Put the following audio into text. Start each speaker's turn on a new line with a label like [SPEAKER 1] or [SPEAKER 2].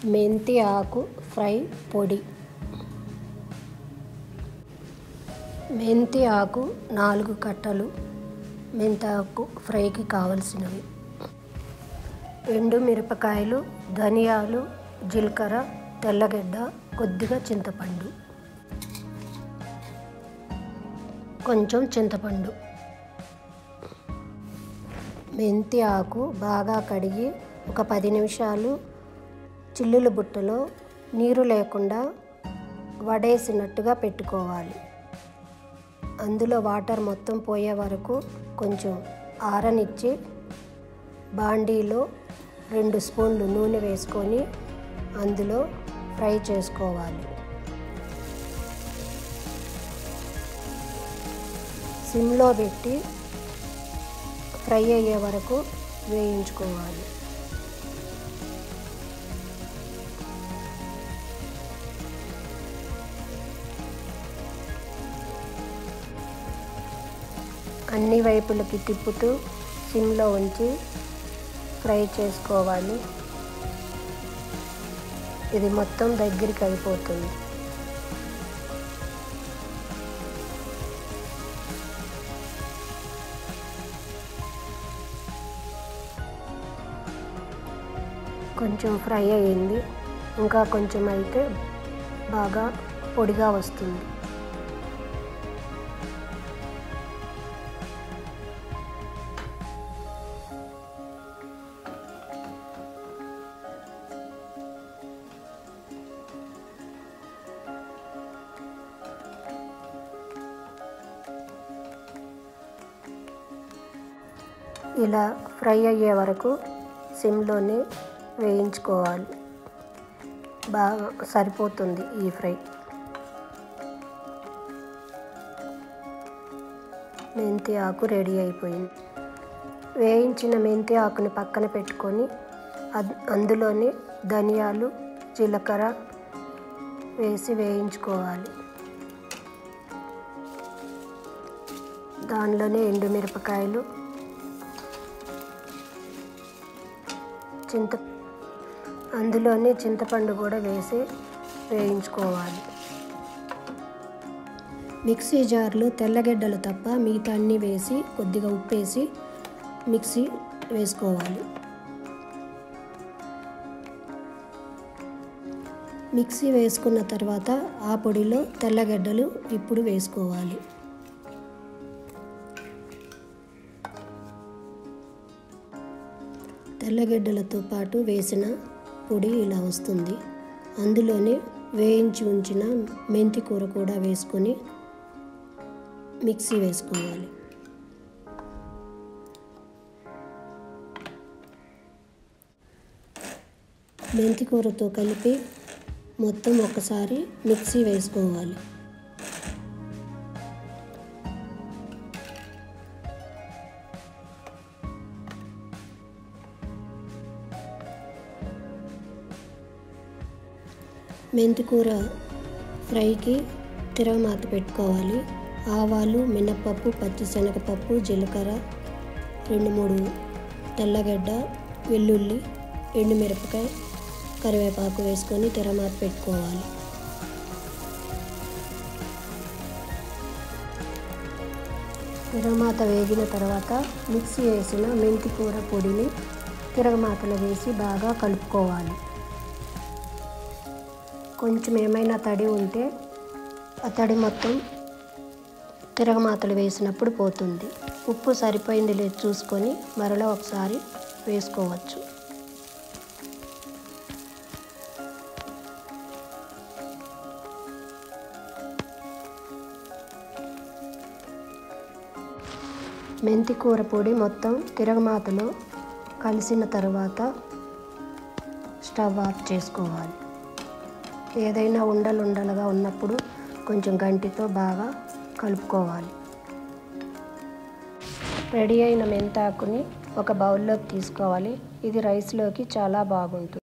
[SPEAKER 1] మెంతి ఆకు ఫ్రై పొడి మెంతి ఆకు నాలుగు కట్టలు మెంతాకు ఫ్రైకి కావలసినవి ఎండు మిరపకాయలు ధనియాలు జీలకర్ర తెల్లగడ్డ కొద్దిగా చింతపండు కొంచెం చింతపండు మెంతి ఆకు బాగా కడిగి ఒక పది నిమిషాలు చిల్లుల బుట్టలో నీరు లేకుండా వడేసినట్టుగా పెట్టుకోవాలి అందులో వాటర్ మొత్తం పోయే వరకు కొంచెం ఆరనిచ్చి బాండీలో రెండు స్పూన్లు నూనె వేసుకొని అందులో ఫ్రై చేసుకోవాలి సిమ్లో పెట్టి ఫ్రై అయ్యే వరకు వేయించుకోవాలి అన్ని వైపులకి తిప్పుతూ సిమ్లో ఉంచి ఫ్రై చేసుకోవాలి ఇది మొత్తం దగ్గరికి అయిపోతుంది కొంచెం ఫ్రై అయ్యింది ఇంకా కొంచెం అయితే బాగా పొడిగా వస్తుంది ఇలా ఫ్రై అయ్యే వరకు సిమ్లోనే వేయించుకోవాలి బాగా సరిపోతుంది ఈ ఫ్రై మెంతి ఆకు రెడీ అయిపోయింది వేయించిన మెంతి ఆకుని పక్కన పెట్టుకొని అందులోనే ధనియాలు జీలకర్ర వేసి వేయించుకోవాలి దానిలోనే ఎండుమిరపకాయలు చింత అందులోనే చింతపండు కూడా వేసి వేయించుకోవాలి మిక్సీ జార్లో తెల్లగడ్డలు తప్ప మిగతా అన్నీ వేసి కొద్దిగా ఉప్పేసి మిక్సీ వేసుకోవాలి మిక్సీ వేసుకున్న తర్వాత ఆ పొడిలో తెల్లగడ్డలు ఇప్పుడు వేసుకోవాలి తెల్లగడ్డలతో పాటు వేసిన పొడి ఇలా వస్తుంది అందులోనే వేయించి ఉంచిన మెంతి కూర కూడా వేసుకొని మిక్సీ వేసుకోవాలి మెంతి కూరతో కలిపి మొత్తం ఒకసారి మిక్సీ వేసుకోవాలి మెంతికూర ఫ్రైకి తిరగమాత పెట్టుకోవాలి ఆవాలు మినప్పప్పు పచ్చిశనగపప్పు జీలకర్ర రెండు మూడు తెల్లగడ్డ వెల్లుల్లి ఎండుమిరపకాయ కరివేపాకు వేసుకొని తిరగమాత పెట్టుకోవాలి తిరగమాత వేగిన తర్వాత మిక్సీ వేసిన మెంతి కూర పొడిని తిరగమాతలో వేసి బాగా కలుపుకోవాలి కొంచెం ఏమైనా తడి ఉంటే ఆ తడి మొత్తం తిరగమాతలు వేసినప్పుడు పోతుంది ఉప్పు సరిపోయింది లేదు చూసుకొని మరలా ఒకసారి వేసుకోవచ్చు మెంతి కూర పొడి మొత్తం తిరగమాతలో కలిసిన తర్వాత స్టవ్ ఆఫ్ చేసుకోవాలి ఏదైనా ఉండలు ఉండలుగా ఉన్నప్పుడు కొంచెం గంటితో బాగా కలుపుకోవాలి రెడీ అయిన మెంతాకుని ఒక బౌల్లోకి తీసుకోవాలి ఇది రైస్లోకి చాలా బాగుంటుంది